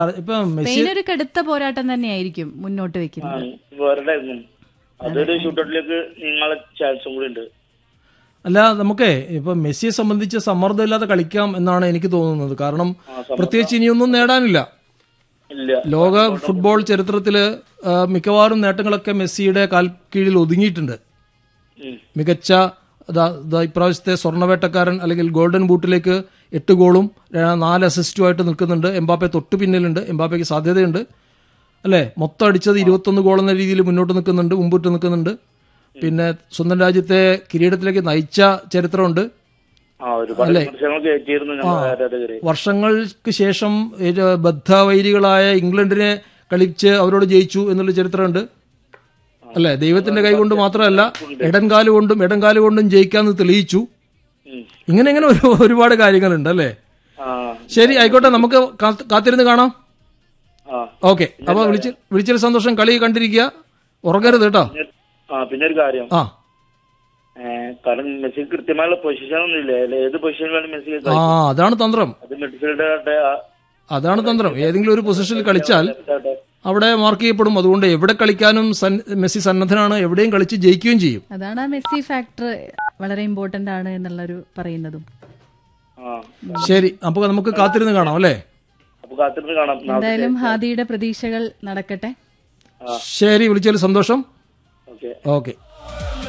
ഇപ്പൊ Messi Spain ഒരു കടുത്ത പോരാട്ടം തന്നെയായിരിക്കും മുന്നോട്ട് വെക്കുന്നത് വേറെ അതൊരു ഷൂട്ടൗട്ടിലേക്ക് നിങ്ങളെ ചാൻസും കൂടി ഉണ്ട് അല്ല നമുക്കേ ഇപ്പൊ മെസ്സിയെ സംബന്ധിച്ച് സമ്മർദ്ദമില്ലാതെ കളിക്കാം എന്നാണ് എനിക്ക് തോന്നുന്നത് കാരണം പ്രത്യേകിച്ച് ഇനിയൊന്നും നേടാനില്ല ഇല്ല ലോക ഫുട്ബോൾ ചരിത്രത്തില് ആ, മിക്കവാറും നേട്ടങ്ങളൊക്കെ മെസ്സിയുടെ കാൽ കീഴിൽ ഒതുങ്ങിയിട്ടുണ്ട് ഉം. മികച്ച ദാ- ദാ ഇപ്രാവശ്യത്തെ സ്വർണ്ണവേട്ടക്കാരൻ അല്ലെങ്കിൽ ഗോൾഡൻ ബൂട്ടിലേക്ക് എട്ട് ഗോളും ആ, നാല് അസിസ്റ്റുമായിട്ട് നിൽക്കുന്നുണ്ട് എംബാപ്പെ തൊട്ട് പിന്നിലുണ്ട് എംബാപ്പയ്ക്ക് സാധ്യതയുണ്ട് അല്ലേ മൊത്തം അടിച്ചത് ഇരുപത്തൊന്ന് ഗോൾ എന്ന രീതിയിൽ മുന്നോട്ട് നിൽക്കുന്നുണ്ട് മുമ്പോട്ട് നിൽക്കുന്നുണ്ട് പിന്നെ സ്വന്തം രാജ്യത്തെ കിരീടത്തിലേക്ക് നയിച്ച ചരിത്രമുണ്ട് ആ ഒരുപാട് വിമർശനങ്ങൾ കയറ്റിയിരുന്നു നമ്മുടെ ആരാധകര് വർഷങ്ങൾക്ക് ശേഷം ഇത് ബദ്ധവൈരികളായ ഇംഗ്ലണ്ടിനെ കളിച്ച് അവരോട് ജയിച്ചു എന്നുള്ള ചരിത്രമുണ്ട് അല്ലെ ദൈവത്തിന്റെ കൈ കൊണ്ട് മാത്രമല്ല ഇടംകാല് കൊണ്ടും ഇടംകാല് കൊണ്ടും ജയിക്കാന്ന് തെളിയിച്ചു ഉം. ഇങ്ങനെ ഇങ്ങനെ ഒരു ഒരുപാട് കാര്യങ്ങളുണ്ട് അല്ലേ ആ ശരി ആയിക്കോട്ടെ നമുക്ക് കാത്ത്- കാത്തിരുന്ന് കാണാം ആ ഓക്കെ അപ്പൊ വിളിച്ച് വിളിച്ചൊരു സന്തോഷം കളി കണ്ടിരിക്കുക ഉറങ്ങരുത് കേട്ടോ പിന്നെ- ആ പിന്നെ ഒരു കാര്യം ആ ഏഹ്, കാരണം മെസ്സി കൃത്യമായുള്ള പൊസിഷൻ ഒന്നും ഇല്ല അല്ലെ ഏത് പൊസിഷനിലാണ് മെസ്സി ആ അതാണ് തന്ത്രം അത് മിഡ്ഫീൽഡാകട്ടെ അതാണ് തന്ത്രം ഏതെങ്കിലും ഒരു പൊസിഷനിൽ കളിച്ചാൽ അവിടെ മാർക്ക് ചെയ്യപ്പെടും അതുകൊണ്ട് എവിടെ കളിക്കാനും സൻ- മെസ്സി സന്നദ്ധനാണ് എവിടെയും കളിച്ച് ജയിക്കുകയും ചെയ്യും അതാണ് ആ മെസ്സി ഫാക്ടർ വളരെ ഇമ്പോർട്ടന്റ് ആണ് എന്നുള്ളൊരു പറയുന്നതും ആ ശരി അപ്പൊ നമുക്ക് കാത്തിരുന്ന് കാണാം അല്ലേ അപ്പൊ കാത്തിരുന്ന് കാണാം നാളെ എന്തായാലും ഹാദിയുടെ പ്രതീക്ഷകൾ നടക്കട്ടെ ശരി വിളിച്ചതിൽ സന്തോഷം ഓക്കെ ഓക്കെ